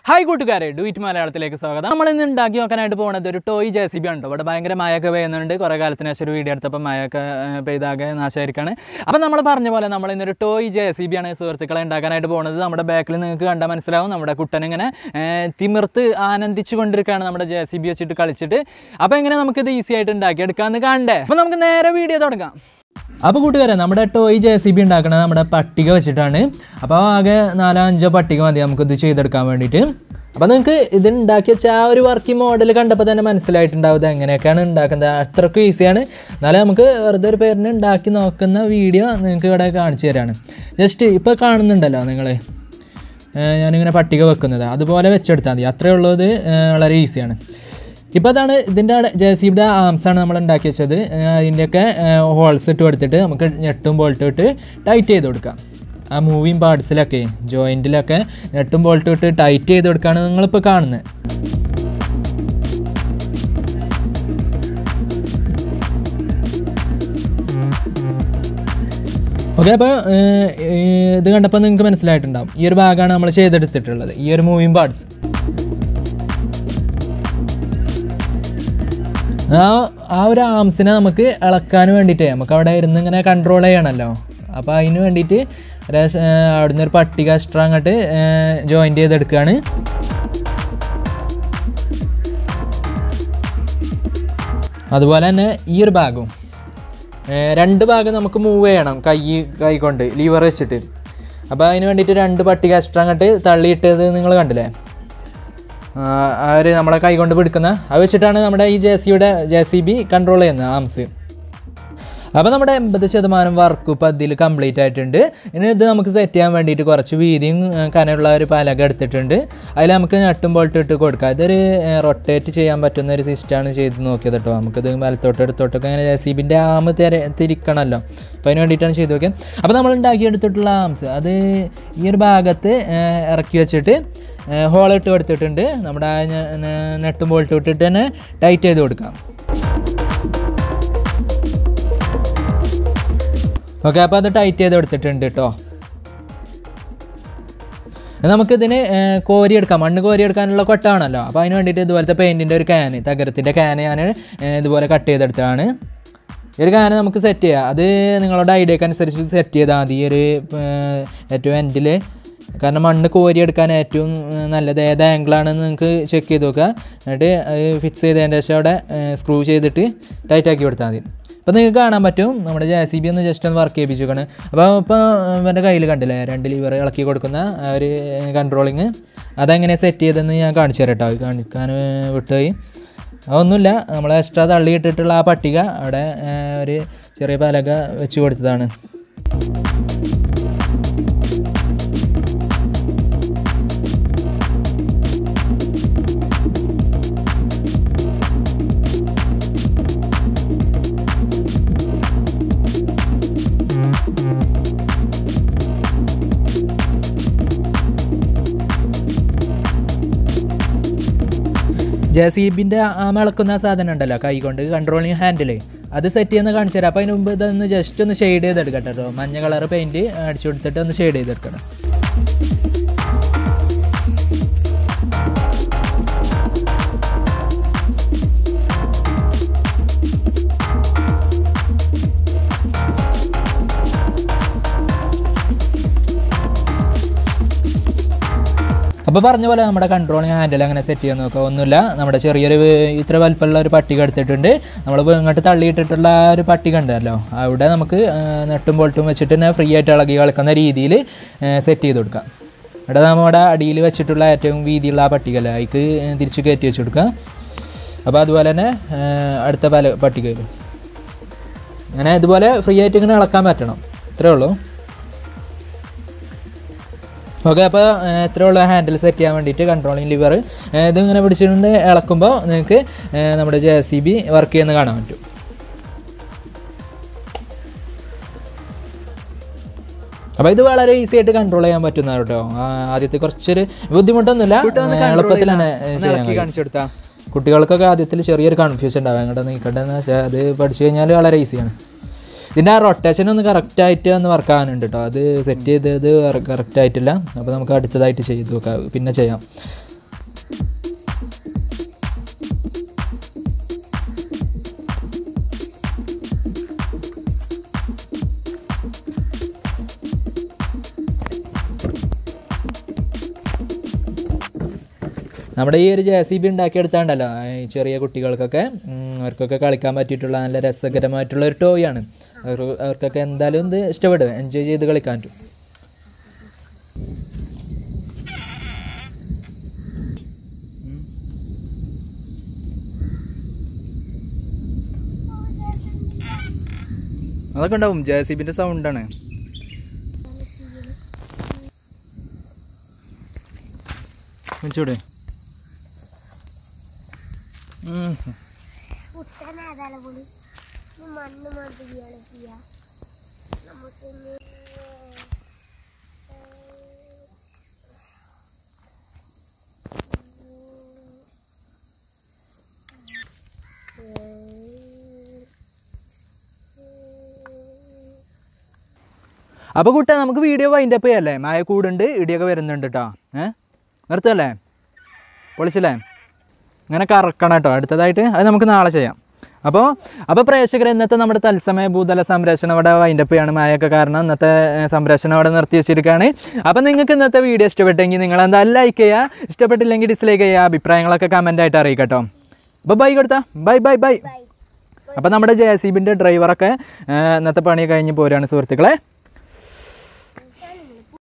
Hi കൂട്ടുകാരെ ഡുയിറ്റ് മലയാളത്തിലേക്ക് സ്വാഗതം നമ്മൾ ഇന്ന് ഉണ്ടാക്കി നോക്കാനായിട്ട് പോകുന്നത് ഒരു ടോയ് ജെ സി ബി ആണ് ഇവിടെ ഭയങ്കര മഴയൊക്കെ പെയ്യുന്നുണ്ട് കുറേ കാലത്തിന് ശേഷം ഒരു വീഡിയോ എടുത്തപ്പോൾ മഴയൊക്കെ ഏഹ്, പെയ്താകെ നാശമായിരിക്കാണ് അപ്പം നമ്മൾ പറഞ്ഞ പോലെ നമ്മൾ ഇന്നൊരു ടോയ് ജെ സി ബി ആണ് സുഹൃത്തുക്കളെ ഉണ്ടാക്കാനായിട്ട് പോകുന്നത് നമ്മുടെ ബാക്കിൽ നിങ്ങൾക്ക് കണ്ടാൽ മനസ്സിലാവും നമ്മുടെ കുട്ടൻ ഇങ്ങനെ ഏഹ്, തിമിർത്ത് ആനന്ദിച്ചു കൊണ്ടിരിക്കുകയാണ് നമ്മുടെ ജെ സി ബി വെച്ചിട്ട് കളിച്ചിട്ട് അപ്പോൾ എങ്ങനെ നമുക്കിത് ഈസി ആയിട്ട് ഉണ്ടാക്കിയെടുക്കാമെന്ന് കാണണ്ടേ അപ്പോൾ നമുക്ക് നേരെ വീഡിയോ തുടങ്ങാം അപ്പോൾ കൂട്ടുകാരെ നമ്മുടെ ടോയ് ജെ സി ബി ഉണ്ടാക്കുന്നത് നമ്മുടെ പട്ടിക വെച്ചിട്ടാണ് അപ്പോൾ ആകെ നാലോ അഞ്ചോ പട്ടിക മതി നമുക്കിത് ചെയ്തെടുക്കാൻ വേണ്ടിയിട്ട് അപ്പോൾ നിങ്ങൾക്ക് ഇത് ഉണ്ടാക്കി വെച്ച ആ ഒരു വർക്കിംഗ് മോഡൽ കണ്ടപ്പോൾ തന്നെ മനസ്സിലായിട്ടുണ്ടാവും ഇത് എങ്ങനെയൊക്കെയാണ് ഉണ്ടാക്കുന്നത് അത്രയ്ക്കും ഈസിയാണ് എന്നാലും നമുക്ക് വെറുതെ ഒരു പേരിന് ഉണ്ടാക്കി നോക്കുന്ന വീഡിയോ നിങ്ങൾക്ക് ഇവിടെ കാണിച്ചു തരാണ് ജസ്റ്റ് ഇപ്പോൾ കാണുന്നുണ്ടല്ലോ നിങ്ങൾ ഞാനിങ്ങനെ പട്ടിക വെക്കുന്നത് അതുപോലെ വെച്ചെടുത്താൽ മതി അത്രയേ ഉള്ളൂ ഇത് ഏഹ് വളരെ ഈസിയാണ് ഇപ്പോൾ അതാണ് ഇതിൻ്റെ ജെ സി ബിയുടെ ആംസാണ് നമ്മൾ ഉണ്ടാക്കി വെച്ചത് ഏഹ് അതിൻ്റെയൊക്കെ ഹോൾസ് ഇട്ട് കൊടുത്തിട്ട് നമുക്ക് ഞെട്ടും ബോൾട്ടും ഇട്ട് ടൈറ്റ് ചെയ്ത് കൊടുക്കാം ആ മൂവിങ് പാർട്സിലൊക്കെ ജോയിൻറ്റിലൊക്കെ നെട്ടും ബോൾട്ടും ഇട്ട് ടൈറ്റ് ചെയ്ത് കൊടുക്കുകയാണ് നിങ്ങളിപ്പോൾ കാണുന്നത് ഓക്കെ അപ്പോൾ ഇത് കണ്ടപ്പോൾ നിങ്ങൾക്ക് മനസ്സിലായിട്ടുണ്ടാവും ഈ ഒരു ഭാഗമാണ് നമ്മൾ ചെയ്തെടുത്തിട്ടുള്ളത് ഈ ഒരു മൂവിങ് പാർട്സ് ആ ആ ഒരു ആംസിനെ നമുക്ക് ഇളക്കാൻ വേണ്ടിയിട്ട് നമുക്ക് അവിടെ ഇരുന്ന് ഇങ്ങനെ കൺട്രോൾ ചെയ്യണമല്ലോ അപ്പോൾ അതിന് വേണ്ടിയിട്ട് ഒരു, ഏർ, അവിടുന്ന് ഒരു പട്ടിക എക്സ്ട്രാ അങ്ങോട്ട് ജോയിൻ്റ് ചെയ്തെടുക്കുകയാണ് അതുപോലെ തന്നെ ഈ ഒരു ഭാഗവും ഏർ, രണ്ട് ഭാഗം നമുക്ക് മൂവ് ചെയ്യണം കൈ കൈ കൊണ്ട് ലീവർ വെച്ചിട്ട് അപ്പോൾ അതിന് വേണ്ടിയിട്ട് രണ്ട് പട്ടിക എക്സ്ട്രാ അങ്ങോട്ട് തള്ളിയിട്ടത് നിങ്ങൾ കണ്ടില്ലേ ആ ആ ഒരു നമ്മളെ കൈ കൊണ്ട് പിടിക്കുന്ന അത് വെച്ചിട്ടാണ് നമ്മുടെ ഈ ജെ സിയുടെ ജെ സി ബി കൺട്രോൾ ചെയ്യുന്നത് ആംസ് അപ്പോൾ നമ്മുടെ എൺപത് ശതമാനം വർക്ക് ഇപ്പോൾ അതിൽ കംപ്ലീറ്റ് ആയിട്ടുണ്ട് ഇനി ഇത് നമുക്ക് സെറ്റ് ചെയ്യാൻ വേണ്ടിയിട്ട് കുറച്ച് വീതിയും ഏർ, കനമുള്ള ഒരു പലക എടുത്തിട്ടുണ്ട് അതിൽ നമുക്ക് നട്ടും ബോൾട്ട് ഇട്ട് കൊടുക്കാം ഇതൊരു റൊട്ടേറ്റ് ചെയ്യാൻ പറ്റുന്ന ഒരു സിസ്റ്റമാണ് ചെയ്ത് നോക്കിയത് കേട്ടോ നമുക്കിത് വലത്തോട്ട് എടുത്തോട്ടൊക്കെ അങ്ങനെ ജെ സി ബിൻ്റെ ആം തിര തിരിക്കണമല്ലോ അപ്പോൾ അതിന് വേണ്ടിയിട്ടാണ് ചെയ്ത് നോക്കിയത് അപ്പോൾ നമ്മൾ ഉണ്ടാക്കിയെടുത്തിട്ടുള്ള ആംസ് അത് ഈ ഒരു ഭാഗത്ത് ഏർ, ഇറക്കി വെച്ചിട്ട് ഹോൾ ഇട്ട് കൊടുത്തിട്ടുണ്ട് നമ്മുടെ ആ ന- ന- നെട്ടും ബോൾട്ടും ഇട്ടിട്ട് തന്നെ ടൈറ്റ് ചെയ്ത് കൊടുക്കാം ഓക്കെ അപ്പോൾ അത് ടൈറ്റ് ചെയ്ത് എടുത്തിട്ടുണ്ട് കേട്ടോ നമുക്കിതിന് ഏർ, കോരിയെടുക്കാം മണ്ണ് കോരിയെടുക്കാനുള്ള കൊട്ടാണല്ലോ അപ്പോൾ അതിന് വേണ്ടിയിട്ട് ഇതുപോലത്തെ പെയിൻറ്റിൻ്റെ ഒരു ക്യാന് തകരത്തിൻ്റെ ക്യാന് ഞാൻ ഏർ, ഇതുപോലെ കട്ട് ചെയ്തെടുത്തതാണ് ഈ ഒരു ക്യാന് നമുക്ക് സെറ്റ് ചെയ്യാം അത് നിങ്ങളുടെ ഐഡിയക്ക് അനുസരിച്ച് സെറ്റ് ചെയ്താൽ മതി ഈ ഒരു ഏർ, ഏറ്റവും എൻഡിൽ കാരണം മണ്ണ് കോരിയെടുക്കാൻ ഏറ്റവും ഏർ, നല്ലത് ഏത് ആംഗിളാണെന്ന് നിങ്ങൾക്ക് ചെക്ക് ചെയ്ത് നോക്കുക എന്നിട്ട് ഫിക്സ് ചെയ്തതിൻ്റെ ശേഷം അവിടെ സ്ക്രൂ ചെയ്തിട്ട് ടൈറ്റ് ആക്കി കൊടുത്താൽ മതി അപ്പോൾ നിങ്ങൾക്ക് കാണാൻ പറ്റും നമ്മുടെ ജെ സി ബി ഒന്ന് ജസ്റ്റ് ഒന്ന് വർക്ക് ചെയ്യിപ്പിച്ചിരിക്കണം അപ്പോൾ ഇപ്പോൾ എൻ്റെ കയ്യിൽ കണ്ടില്ലേ രണ്ട് ലീവർ ഇളക്കി കൊടുക്കുന്ന ആ ഒരു കൺട്രോളിങ് അതെങ്ങനെ സെറ്റ് ചെയ്തെന്ന് ഞാൻ കാണിച്ചു തരാം കേട്ടോ അത് കാണിക്കാൻ വിട്ടുപോയി അതൊന്നുമില്ല നമ്മൾ എക്സ്ട്രാ തള്ളിയിട്ടിട്ടുള്ള ആ പട്ടിക അവിടെ ആ, ഒരു ചെറിയ പലക വെച്ച് കൊടുത്തതാണ് ജെ സി ബിൻ്റെ ആ മിളക്കുന്ന സാധനം ഉണ്ടല്ലോ കൈ കൊണ്ട് കൺട്രോളിങ് ഹാൻഡിൽ അത് സെറ്റ് ചെയ്യുന്ന കാണിച്ചു തരാം അപ്പോൾ അതിന് മുമ്പ് ഇതൊന്ന് ജസ്റ്റ് ഒന്ന് ഷെയ്ഡ് ചെയ്തെടുക്കട്ടെ കേട്ടോ മഞ്ഞ കളർ പെയിൻറ്റ് അടിച്ചു കൊടുത്തിട്ട് ഒന്ന് ഷെയ്ഡ് ചെയ്തെടുക്കണം അപ്പോൾ പറഞ്ഞ പോലെ നമ്മുടെ കൺട്രോളിങ് ഹാൻഡിൽ അങ്ങനെ സെറ്റ് ചെയ്യാൻ നോക്കുക ഒന്നുമില്ല നമ്മുടെ ചെറിയൊരു ഇത്ര വലുപ്പമുള്ള ഒരു പട്ടിക എടുത്തിട്ടുണ്ട് നമ്മൾ ഇങ്ങോട്ട് തള്ളിയിട്ടിട്ടുള്ള ആ ഒരു പട്ടിക ഉണ്ടല്ലോ അവിടെ നമുക്ക് ആ, നെട്ടും ബോൾട്ടും വെച്ചിട്ട് തന്നെ ഫ്രീ ആയിട്ട് ഇളകി കളിക്കുന്ന രീതിയിൽ സെറ്റ് ചെയ്ത് കൊടുക്കാം ഇവിടെ നമ്മുടെ അടിയിൽ വെച്ചിട്ടുള്ള ഏറ്റവും വീതിയുള്ള ആ പട്ടികല്ലേ അതിക്ക് തിരിച്ച് കയറ്റി വെച്ച് കൊടുക്കുക അപ്പോൾ അതുപോലെ തന്നെ ആ, അടുത്ത പല പട്ടികയിൽ അങ്ങനെ ഇതുപോലെ ഫ്രീ ആയിട്ട് ഇങ്ങനെ ഇളക്കാൻ പറ്റണം ഇത്രേ ഉള്ളൂ ഓക്കെ അപ്പോൾ എത്ര ഉള്ള ഹാൻഡിൽ സെറ്റ് ചെയ്യാൻ വേണ്ടിയിട്ട് കൺട്രോളിങ് ലിവർ ഇത് ഇങ്ങനെ പിടിച്ചിട്ടുണ്ട് ഇളക്കുമ്പോൾ നിങ്ങൾക്ക് ഏർ, നമ്മുടെ ജെ സി ബി വർക്ക് ചെയ്യുന്ന കാണാൻ പറ്റും അപ്പോൾ ഇത് വളരെ ഈസി ആയിട്ട് കൺട്രോൾ ചെയ്യാൻ പറ്റുന്ന കേട്ടോ ആ, ആദ്യത്തെ കുറച്ചൊരു ബുദ്ധിമുട്ടൊന്നുമില്ല ഏർ, എളുപ്പത്തിൽ തന്നെ ഏർ, ചെയ്യാൻ കഴിയും. കുട്ടികൾക്കൊക്കെ ആദ്യത്തിൽ ചെറിയൊരു കൺഫ്യൂഷൻ ഉണ്ടാവും അങ്ങോട്ട് നീക്കട്ടെ എന്ന് പക്ഷേ അത് പഠിച്ചു കഴിഞ്ഞാൽ വളരെ ഈസിയാണ് ഇതിൻ്റെ ആ റൊട്ടേഷൻ ഒന്ന് കറക്റ്റ് ആയിട്ട് ഒന്ന് വർക്ക് ആവാനുണ്ട് കേട്ടോ അത് സെറ്റ് ചെയ്തത് കറക്റ്റ് ആയിട്ടില്ല അപ്പോൾ നമുക്ക് അടുത്തതായിട്ട് ചെയ്ത് നോക്കാം പിന്നെ ചെയ്യാം നമ്മുടെ ഈ ഒരു ജെ സി ബി ഉണ്ടാക്കിയെടുത്താണ്ടല്ലോ ഈ ചെറിയ കുട്ടികൾക്കൊക്കെ ഉം, അവർക്കൊക്കെ കളിക്കാൻ പറ്റിയിട്ടുള്ള നല്ല രസകരമായിട്ടുള്ള ഒരു ടോയ് ആണ് അവർ അവർക്കൊക്കെ എന്തായാലും ഇത് ഇഷ്ടപ്പെടും എൻജോയ് ചെയ്ത് കളിക്കാൻ പറ്റും അതൊക്കെ ഉണ്ടാവും ജെ സി ബിൻ്റെ സൗണ്ടാണ് വിളിച്ചൂടെ ഉം. കുട്ടനാതാല പൊളി ഈ മണ്ണ് മാതിരിയാണ് ചെയ്യാ നമുക്ക് ഇനി, അപ്പോൾ കുട്ട നമുക്ക് വീഡിയോ വൈൻഡ് അപ്പ് ചെയ്യല്ലേ മായ കൂടുണ്ട് ഇടിയൊക്കെ വരുന്നുണ്ട് കേട്ടോ ഏ നിർത്തല്ലേ പൊളിച്ചില്ലേ ഇങ്ങനെ കറക്കണം കേട്ടോ അടുത്തതായിട്ട് അത് നമുക്ക് നാളെ ചെയ്യാം അപ്പോൾ അപ്പോൾ പ്രേക്ഷകർ ഇന്നത്തെ നമ്മുടെ തത്സമയ ഭൂതല സംരക്ഷണം ഇവിടെ വൈൻഡപ്പ് ചെയ്യാണ് മായൊക്കെ കാരണം ഇന്നത്തെ ഏഹ്, സംരക്ഷണം അവിടെ നിർത്തി വെച്ചിരിക്കുകയാണ് അപ്പോൾ നിങ്ങൾക്ക് ഇന്നത്തെ വീഡിയോ ഇഷ്ടപ്പെട്ടെങ്കിൽ നിങ്ങൾ എന്തായാലും ലൈക്ക് ചെയ്യുക ഇഷ്ടപ്പെട്ടില്ലെങ്കിൽ ഡിസ്ലൈക്ക് ചെയ്യുക അഭിപ്രായങ്ങളൊക്കെ കമൻ്റ് ആയിട്ട് അറിയിക്കട്ടോ അപ്പോൾ ബൈ കൊടുത്താ ബൈ ബൈ ബൈ അപ്പോൾ നമ്മുടെ ജെ സി ബിൻ്റെ ഡ്രൈവറൊക്കെ ഏഹ്, ഇന്നത്തെ പണി കഴിഞ്ഞ് പോരുകയാണ് സുഹൃത്തുക്കളെ